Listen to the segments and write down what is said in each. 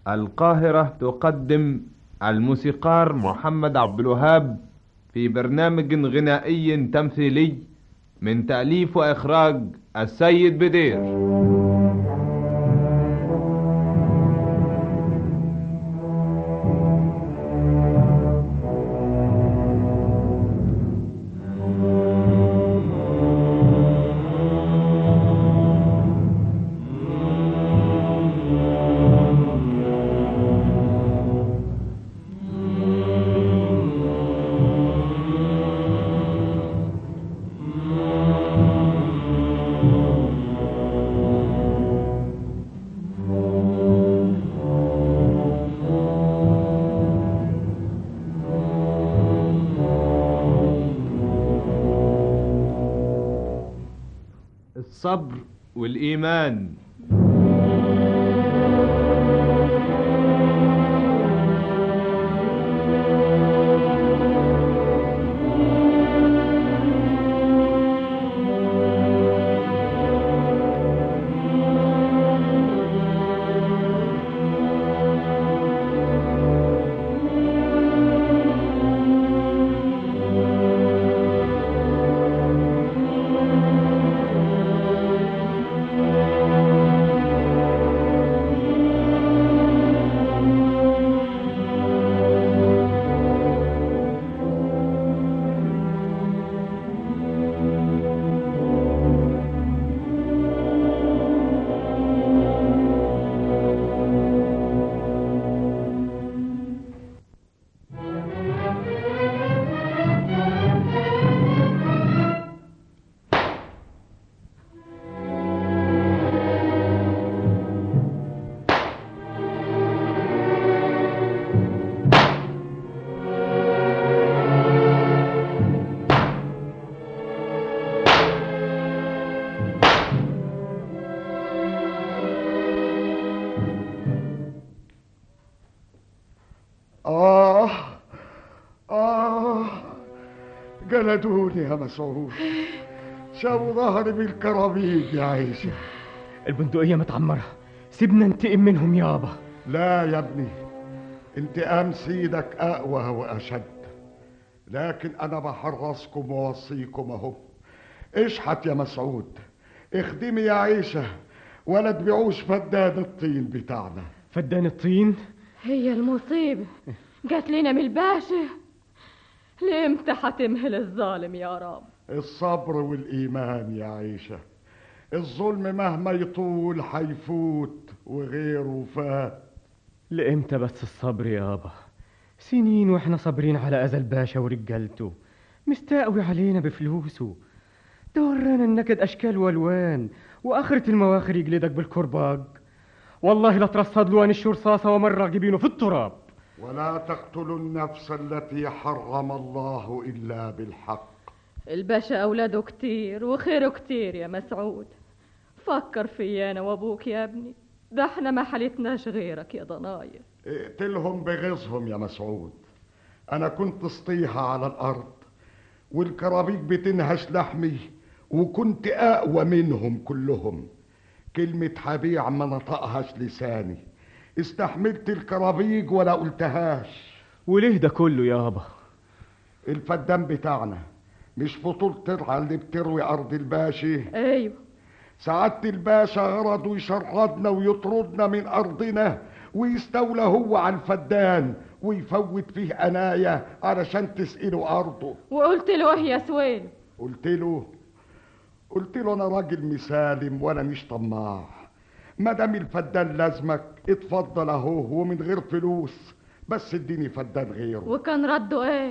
القاهرة تقدم الموسيقار محمد عبد الوهاب في برنامج غنائي تمثيلي من تأليف وإخراج السيد بدير الصبر والإيمان آه آه جلدوني يا مسعود شابوا ظهري بالكرابيج يا عيشة البندقية متعمرة سيبنا ننتقم منهم يابا لا يا ابني انتقام سيدك أقوى وأشد لكن أنا بحرصكم ووصيكم أهو اشحت يا مسعود اخدمي يا عيشة ولا تبيعوش فدان الطين بتاعنا فدان الطين هي المصيبة جات لنا من الباشا لامتى هتمهل الظالم يا رب الصبر والإيمان يا عيشة الظلم مهما يطول حيفوت وغيره فات لإمتى بس الصبر يابا سنين واحنا صابرين على أذى الباشا ورجالته مستقوي علينا بفلوسه ده ورانا النكد أشكال وألوان وآخرة المواخر يجلدك بالكرباج والله لا ترصد له أنش رصاصة ومرة جبينه في التراب ولا تقتلوا النفس التي حرم الله إلا بالحق الباشا أولاده كتير وخيره كتير يا مسعود فكر في أنا وأبوك يا ابني ده احنا ما حالتناش غيرك يا ضناير اقتلهم بغيظهم يا مسعود أنا كنت سطيحة على الأرض والكرابيك بتنهش لحمي وكنت أقوى منهم كلهم كلمة حبيع ما نطقهاش لساني استحملت الكرابيج ولا قلتهاش وليه ده كله يابا الفدان بتاعنا مش فطول ترعى اللي بتروي أرض الباشا ايوه سعادة الباشا غرضه يشردنا ويطردنا من أرضنا ويستولى هو على الفدان ويفوت فيه أنايا علشان تسقله أرضه وقلت له ايه يا سويل قلت له قلت له أنا راجل مسالم وأنا مش طماع ما دام الفدان لازمك اتفضل أهو ومن غير فلوس بس اديني فدان غيره وكان رده ايه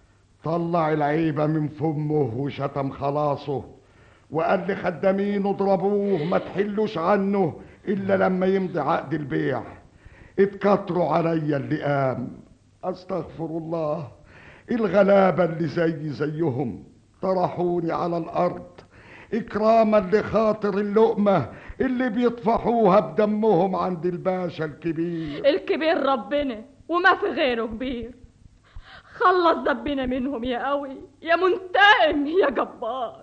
طلع العيبة من فمه وشتم خلاصه وقال لي خدامين اضربوه ما تحلوش عنه إلا لما يمضي عقد البيع اتكتروا عليا اللئام استغفر الله الغلابة اللي زي زيهم طرحوني على الأرض إكراما لخاطر اللقمة اللي بيطفحوها بدمهم عند الباشا الكبير الكبير ربنا وما في غيره كبير خلص ذبنا منهم يا قوي يا منتقم يا جبار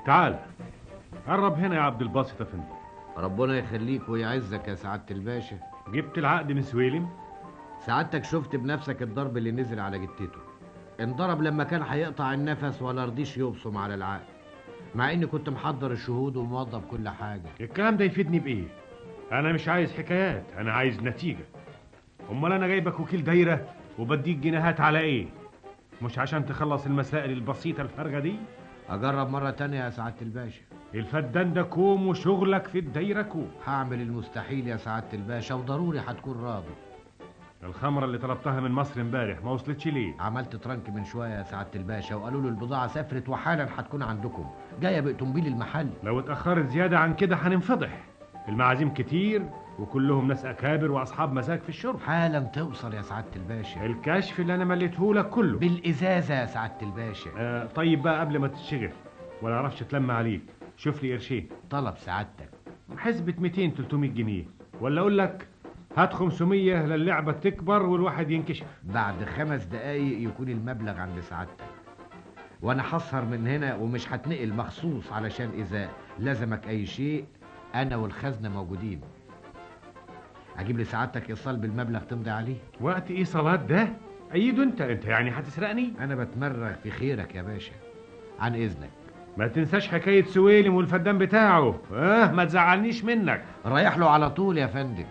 تعال قرب هنا يا عبد الباسط افندي ربنا يخليك ويعزك يا سعادة الباشا جبت العقد من سويلم سعادتك شفت بنفسك الضرب اللي نزل على جتته انضرب لما كان هيقطع النفس ولا رضيش يبصم على العقد مع اني كنت محضر الشهود وموظف كل حاجة الكلام ده يفيدني بايه انا مش عايز حكايات انا عايز نتيجة امال انا جايبك وكيل دايرة وبديك جنيهات على ايه مش عشان تخلص المسائل البسيطة الفارغة دي اجرب مرة تانية يا سعادة الباشا الفدان ده كوم وشغلك في الدايرة كوم هعمل المستحيل يا سعادة الباشا وضروري هتكون راضي الخمرة اللي طلبتها من مصر امبارح ما وصلتش ليه عملت ترنك من شوية يا سعادة الباشا وقالوا له البضاعة سافرت وحالا هتكون عندكم جاية بأوتومبيل المحل لو اتأخرت زيادة عن كده هننفضح المعازيم كتير وكلهم ناس أكابر وأصحاب مزاج في الشرب حالا توصل يا سعادة الباشا الكشف اللي أنا مليتهولك كله بالإزازة يا سعادة الباشا آه طيب بقى قبل ما تتشغل ولا اعرفش اتلم عليك شوف لي قرشين طلب سعادتك حسبة 200 300 جنيه ولا اقول لك هات 500 للعبة تكبر والواحد ينكشف بعد خمس دقايق يكون المبلغ عند سعادتك وانا هسهر من هنا ومش هتنقل مخصوص علشان اذا لزمك اي شيء انا والخزنة موجودين اجيب لسعادتك ايصال بالمبلغ تمضي عليه وقت ايه صلاة ده ايده انت انت يعني هتسرقني انا بتمرغ في خيرك يا باشا عن اذنك ما تنساش حكاية سويلم والفدان بتاعه اه ما تزعلنيش منك رايح له على طول يا فندم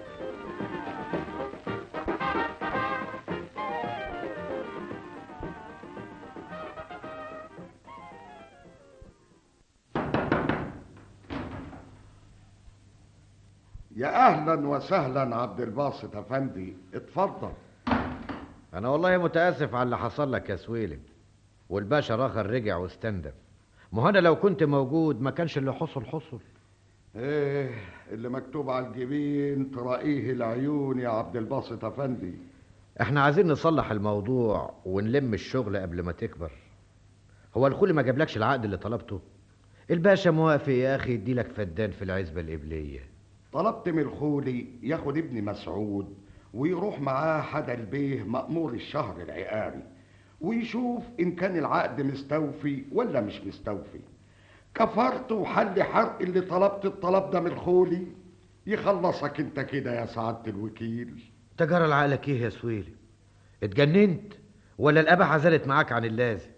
يا اهلا وسهلا عبد الباسط افندي اتفضل انا والله متاسف على اللي حصل لك يا سويلم والباشا راخر رجع واستندم ما هو انا لو كنت موجود ما كانش اللي حصل حصل ايه اللي مكتوب على الجبين تراقيه العيون يا عبد الباسط افندي احنا عايزين نصلح الموضوع ونلم الشغل قبل ما تكبر هو الخولي ما جابلكش العقد اللي طلبته الباشا موافق يا اخي يديلك فدان في العزبة القبلية طلبت من الخولي ياخد ابني مسعود ويروح معاه حدا البيه مأمور الشهر العقاري ويشوف إن كان العقد مستوفي ولا مش مستوفي كفرت وحل حرق اللي طلبت الطلب ده من الخولي يخلصك انت كده يا سعادة الوكيل تجرى لعقلك ايه يا سويلم اتجننت ولا الابا عزلت معاك عن اللازم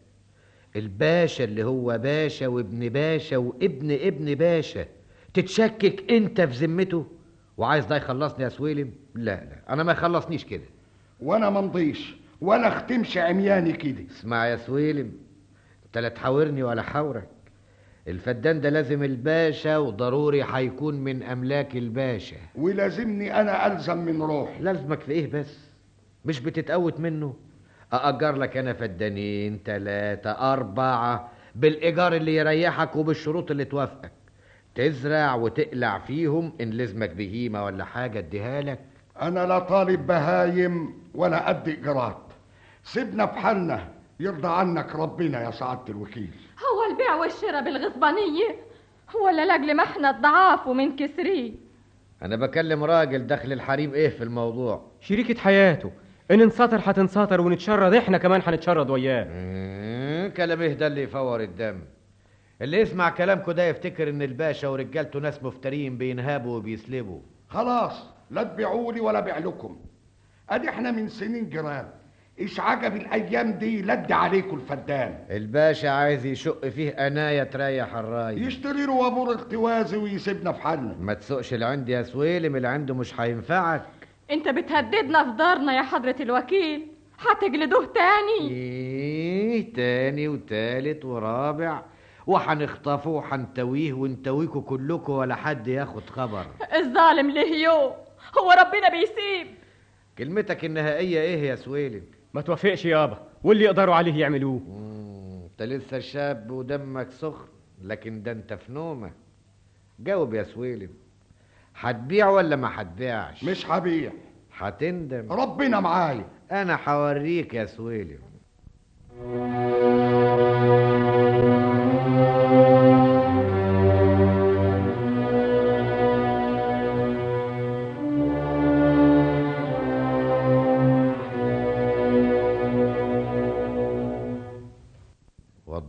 الباشا اللي هو باشا وابن باشا وابن ابن باشا تتشكك انت في ذمته وعايز ده يخلصني يا سويلم لا لا انا ما يخلصنيش كده وانا ممضيش ولا اختمش عمياني كده اسمع يا سويلم انت لا تحاورني ولا حاورك الفدان ده لازم الباشا وضروري هيكون من املاك الباشا ولازمني انا الزم من روحي لازمك في ايه بس مش بتتقوت منه أأجر لك أنا فدانين تلاتة أربعة بالإيجار اللي يريحك وبالشروط اللي توافقك تزرع وتقلع فيهم إن لزمك بهيمة ولا حاجة اديها لك انا لا طالب بهايم ولا قد اجرات سيبنا في حالنا يرضى عنك ربنا يا سعادة الوكيل هو البيع والشراء بالغصبانية ولا لاجل ما احنا الضعاف ومنكسرين أنا بكلم راجل دخل الحريم إيه في الموضوع شريكة حياته ان انسطر هتنسطر ونتشرد احنا كمان هنتشرد وياه مم، كلام إيه ده اللي يفور الدم اللي يسمع كلامكوا ده يفتكر إن الباشا ورجالته ناس مفترين بينهبوا وبيسلبوا خلاص لا تبيعوا لي ولا بيع لكم ادي احنا من سنين جيران ايش عجب الايام دي لد عليكم الفدان الباشا عايز يشق فيه أناية تريح الراي يشتري له وابور اغتوازي ويسيبنا في حالنا ما تسوقش اللي عندي يا سويلم اللي عنده مش هينفعك انت بتهددنا في دارنا يا حضرة الوكيل هتجلدوه تاني ايه تاني وتالت ورابع وهنخطفه وهنتويه ونتويكوا كلكوا ولا حد ياخد خبر الظالم ليه يوم هو ربنا بيسيب كلمتك النهائية ايه يا سويلم ما توافقش يابا واللي يقدروا عليه يعملوه مم، انت لسه شاب ودمك سخن لكن ده انت في نومة جاوب يا سويلم هتبيع ولا ما هتبيعش مش هبيع هتندم ربنا معايا انا هوريك يا سويلم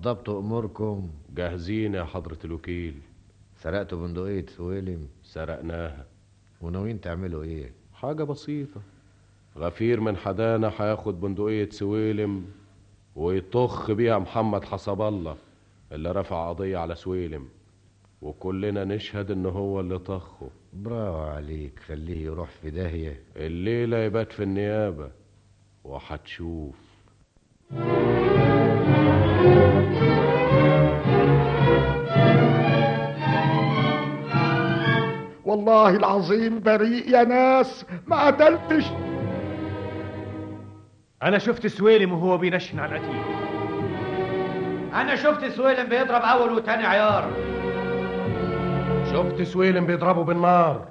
وضبط اموركم جاهزين يا حضرة الوكيل سرقتوا بندقية سويلم سرقناها وناويين تعملوا ايه حاجة بسيطة غفير من حدانا هياخد بندقية سويلم ويطخ بيها محمد حسب الله اللي رفع قضية على سويلم وكلنا نشهد ان هو اللي طخه برافو عليك خليه يروح في داهية الليلة يبات في النيابة وهتشوف والله العظيم بريء يا ناس ما قتلتش انا شفت سويلم وهو بينشن على القتيل انا شفت سويلم بيضرب اول وتاني عيار شفت سويلم بيضربه بالنار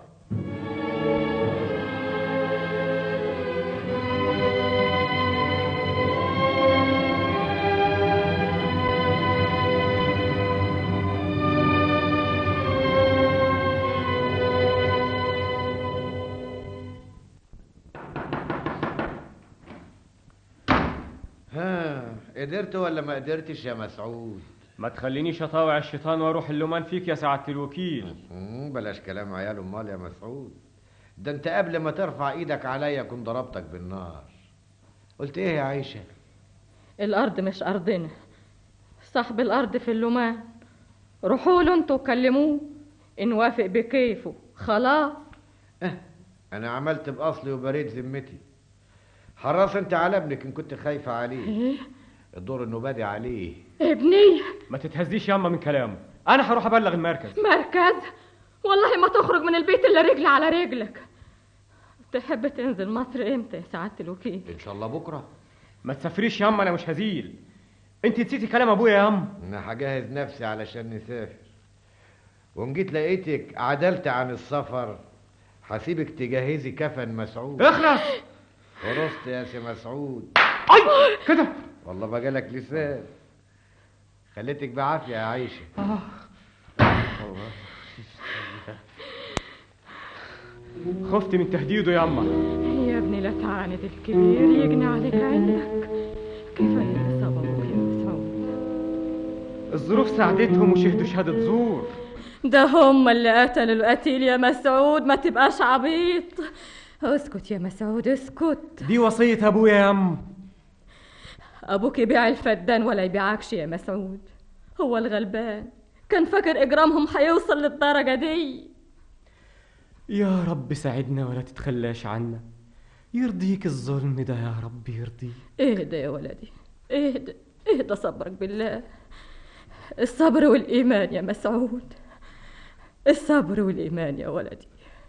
ها قدرت ولا ما قدرتش يا مسعود ما تخلينيش اطاوع الشيطان واروح اللومان فيك يا سعادة الوكيل مم، بلاش كلام عيال امال يا مسعود ده انت قبل ما ترفع ايدك عليا كنت ضربتك بالنار قلت ايه يا عيشه الأرض مش أرضنا صاحب الأرض في اللومان روحوا له انتوا كلموه إن وافق بكيفه خلاص اه انا عملت باصلي وبريد ذمتي حراس انت على ابنك ان كنت خايفه عليه إيه؟ الدور انه بادي عليه ابني ما تتهزيش ياما من كلامه انا هروح ابلغ المركز مركز والله ما تخرج من البيت إلا رجل على رجلك تحب تنزل مصر امتى يا سعادة الوكيل ان شاء الله بكره ما تسافريش ياما انا مش هزيل انت نسيتي كلام ابويا يا ام انا هجهز نفسي علشان نسافر وان جيت لقيتك عدلت عن السفر هسيبك تجهزي كفن مسعود اخلص خلصت يا سي مسعود اي كده والله بقالك لسان خليتك بعافيه يا عيشه خفت من تهديده يا اما يا ابني لا تعاند الكبير يجني عليك عينك كفاية اللي صاب أبوك يا مسعود الظروف ساعدتهم وشهدوا شهادة زور ده هم اللي قتلوا القتيل يا مسعود ما تبقاش عبيط اسكت يا مسعود اسكت دي وصية ابويا يا ام ابوك يبيع الفدان ولا يبيعكش يا مسعود هو الغلبان كان فاكر اجرامهم هيوصل للدرجه دي يا رب ساعدنا ولا تتخلاش عنا يرضيك الظلم ده يا رب يرضيك اهدى يا ولدي اهدى اهدى صبرك بالله الصبر والايمان يا مسعود الصبر والايمان يا ولدي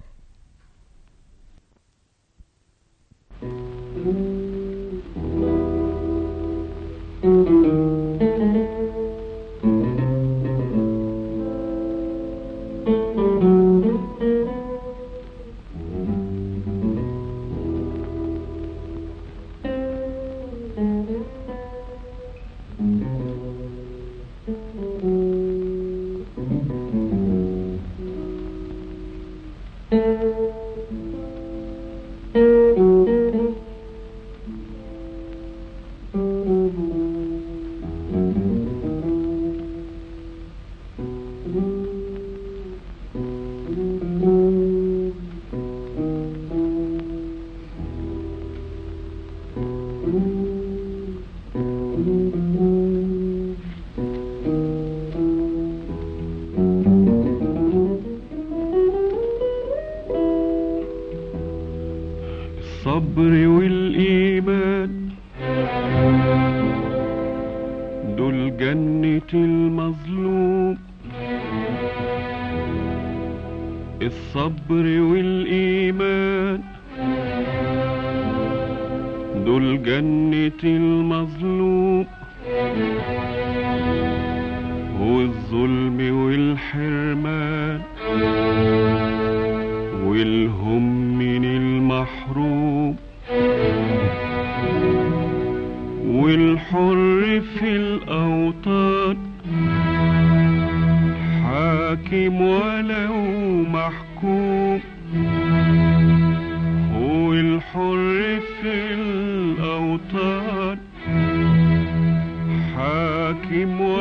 الصبر والإيمان دول جنة المظلوم الصبر والإيمان دول جنة المظلوم والظلم والحرمان والهم من المحروم والحر في الأوطان حاكم ولو محكوم والحر في الأوطان حاكم ولو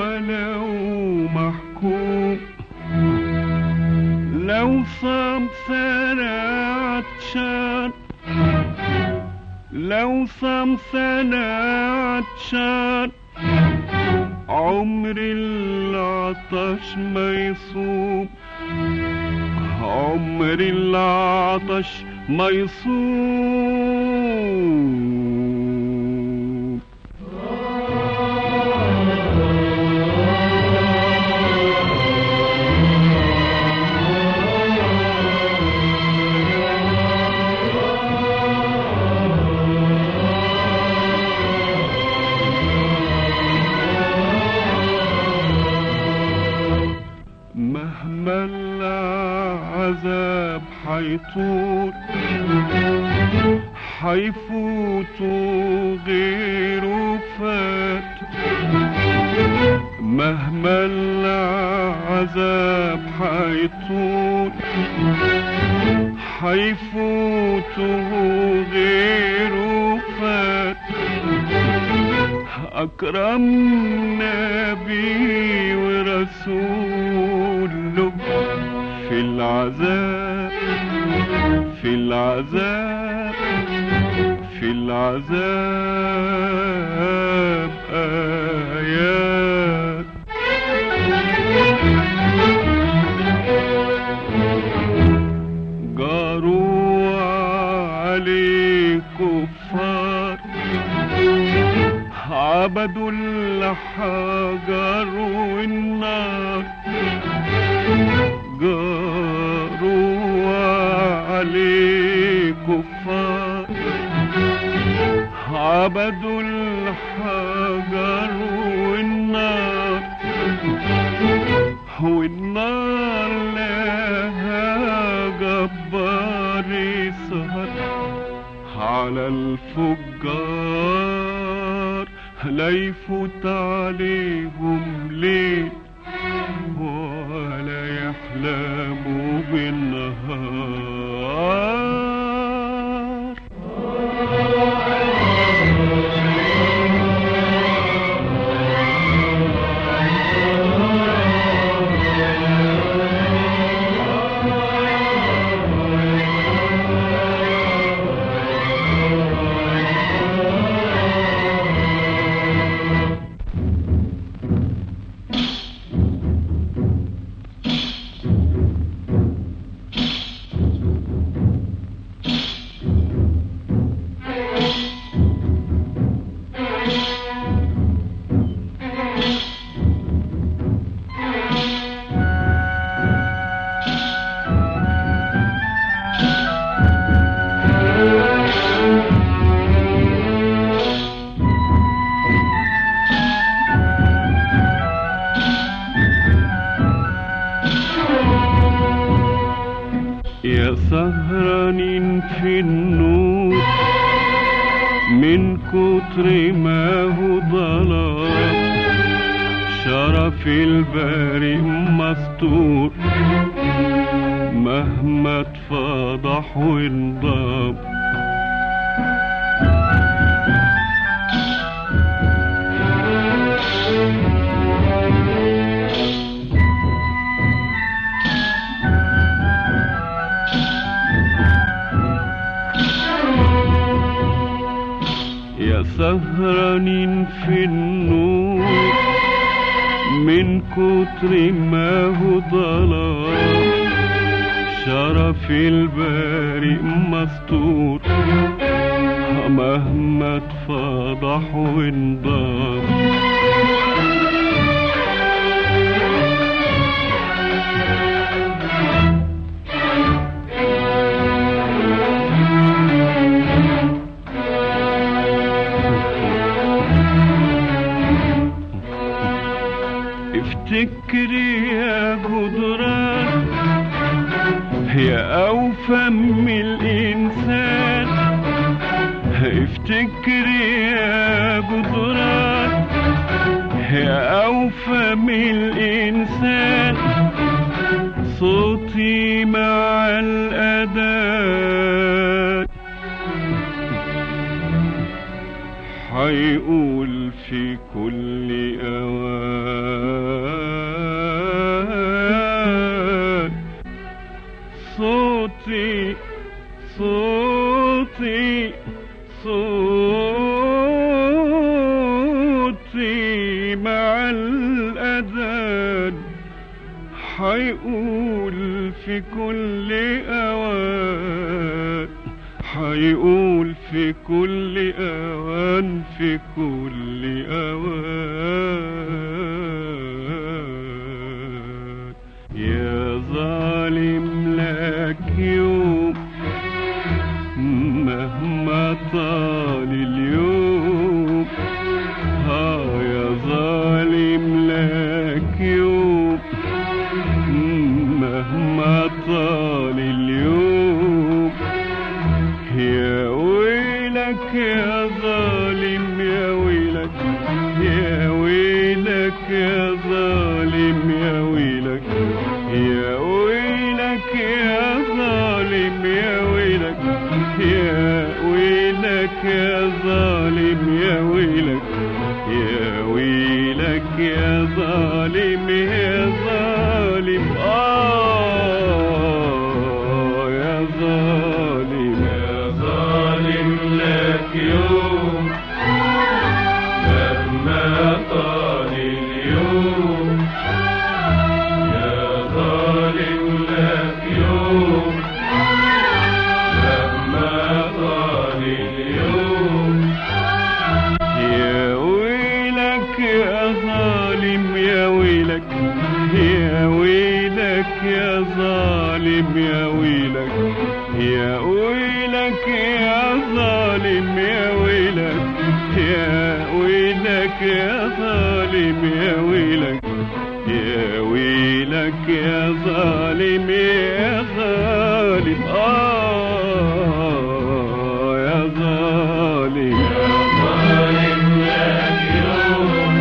لو صام سنة عطشان عمر العطش ما يصوم عمر العطش ما يصوم مهما العذاب حيطول حيفوت غيره فات مهما العذاب حيطول حيفوت غيره فات أكرم نبي ورسول له في العذاب في العذاب في العذاب آيات جاروا عليه كفار عبدوا الحجر والنار جاروا عليه كفار عبدوا الحجر والنار والنار لها جبار يسهر على الفجار لا يفوت عليهم ليل ولا يحلموا بالنهار يا سهرانين في النور من كتر ما هو ضلال شرف الباري مستور مهما اتفضح وانضام يا سهرانين في النور من كتر ما هو ضلال شرف الباري مستور مهما اتفضح وانضام افتكري يا جدران يا أوفى من الإنسان افتكري يا جدران يا أوفى من الإنسان صوتي مع الأذان حيقول في كل أوان صوتي صوتي صوتي مع الأذان حيقول في كل أوان حيقول في كل أوان في كل أوان يا ظالم لك يوم مهما طال اليوم ها يا ظالم لك يوم مهما طال اليوم يا ويلك يا ظالم يا ويلك يا ويلك يا ظالم يا ويلك يا ويلك يا ظالم يا ويلك يا ويلك يا ظالم يا ويلك يا ويلك يا ظالم يا ظالم آه يا ظالم يا ظالم لك يوم مهما طال اليوم يا ظالم لك يوم مهما طال اليوم يا ويلك يا ظالم يا ويلك يا ويلك يا ظالم يا ويلك يا ويلك يا ظالم يا ويلك يا ويلك يا ظالم يا ويلك يا ويلك يا ظالم يا ظالم آه يا ظالم يا ظالم لك يوم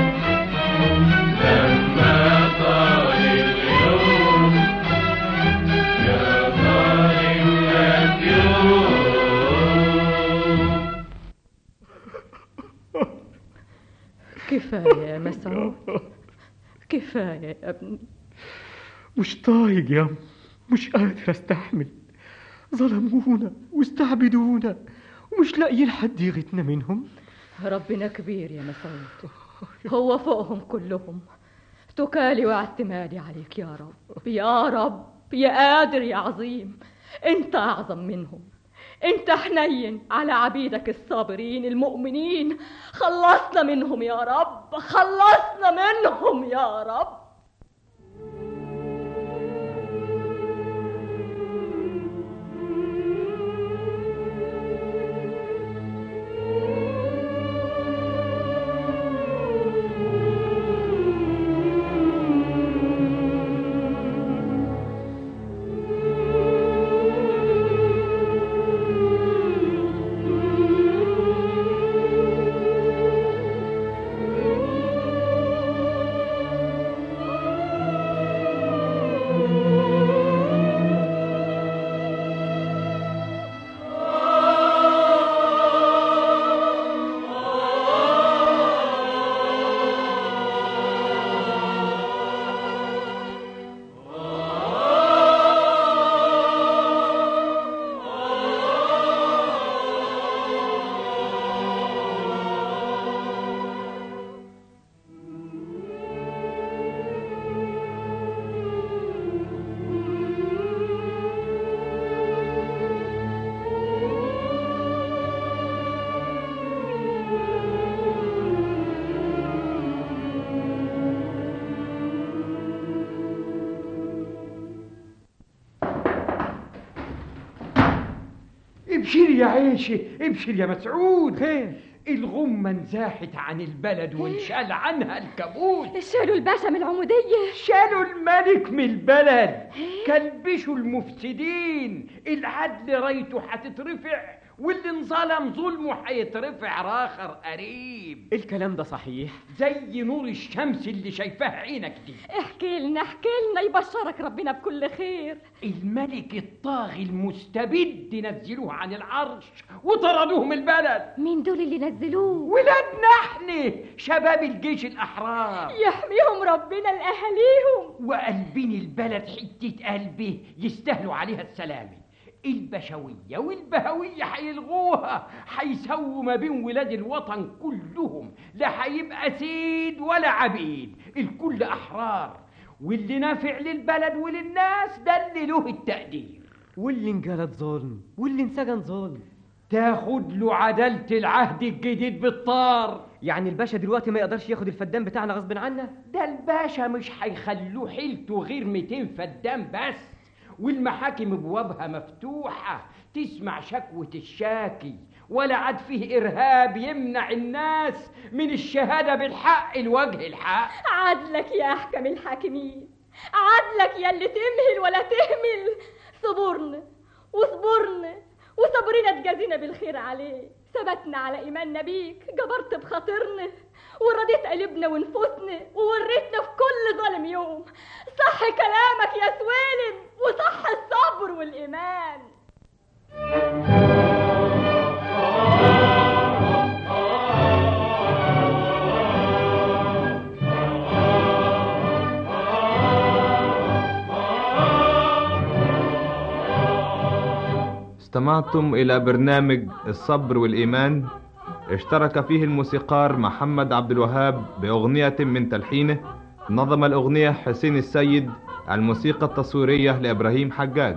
لما طال اليوم يا ظالم لك يوم كفاية يا مسعود كفاية يا ابني مش طايق يا أم مش قادر استحمل ظلمونا واستعبدونا ومش لاقيين حد يغتنا منهم ربنا كبير يا مسعود هو فوقهم كلهم تكالي واعتمادي عليك يا رب يا رب يا قادر يا عظيم انت اعظم منهم انت حنين على عبيدك الصابرين المؤمنين خلصنا منهم يا رب خلصنا منهم يا رب ابشر يا عيشي ابشر يا مسعود الغمة انزاحت عن البلد وانشال عنها الكابوس شالوا الباشا من العمودية شالوا الملك من البلد كلبشوا المفسدين العدل رايته هتترفع واللي انظلم ظلمه هيترفع راخر قريب الكلام ده صحيح زي نور الشمس اللي شايفاها عينك دي احكي لنا احكي لنا يبشرك ربنا بكل خير الملك الطاغي المستبد نزلوه عن العرش وطردوه من البلد مين دول اللي نزلوه ولادنا احنا شباب الجيش الاحرار يحميهم ربنا لاهاليهم وقلبين البلد حتة قلبه يستاهلوا عليها السلامة البشوية والبهوية هيلغوها هيسووا ما بين ولاد الوطن كلهم لا هيبقى سيد ولا عبيد الكل أحرار واللي نافع للبلد وللناس ده اللي له التقدير واللي انجلد ظلم واللي انسجن ظلم تاخد له عدالة العهد الجديد بالطار يعني الباشا دلوقتي ما يقدرش ياخد الفدان بتاعنا غصب عنا ده الباشا مش هيخلوه حيلته غير 200 فدان بس والمحاكم ابوابها مفتوحه تسمع شكوى الشاكي ولا عاد فيه ارهاب يمنع الناس من الشهاده بالحق لوجه الحق عدلك يا أحكم الحاكمين عدلك يا اللي تمهل ولا تهمل صبرنا وصبرنا وصبرنا تجازينا بالخير عليه ثبتنا على إيماننا بيك جبرت بخاطرنا ورضيت قلبنا ونفوسنا ووريتنا في كل ظالم يوم صح كلامك يا سويلم وصح الصبر والإيمان استمعتم إلى برنامج الصبر والإيمان اشترك فيه الموسيقار محمد عبد الوهاب بأغنية من تلحينه نظم الأغنية حسين السيد الموسيقى التصويرية لإبراهيم حجاج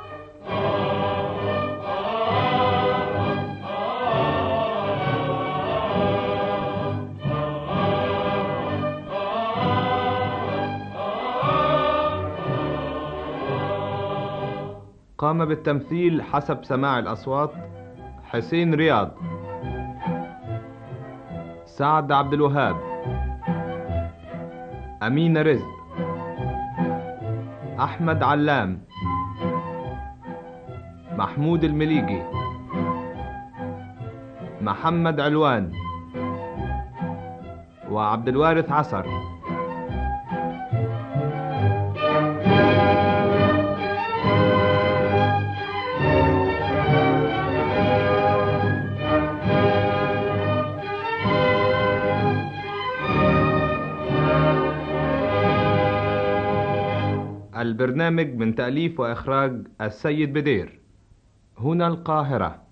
قام بالتمثيل حسب سماع الأصوات حسين رياض سعد عبد الوهاب أمين رزق أحمد علام محمود المليجي محمد علوان وعبد الوارث عصر البرنامج من تأليف وإخراج السيد بدير هنا القاهرة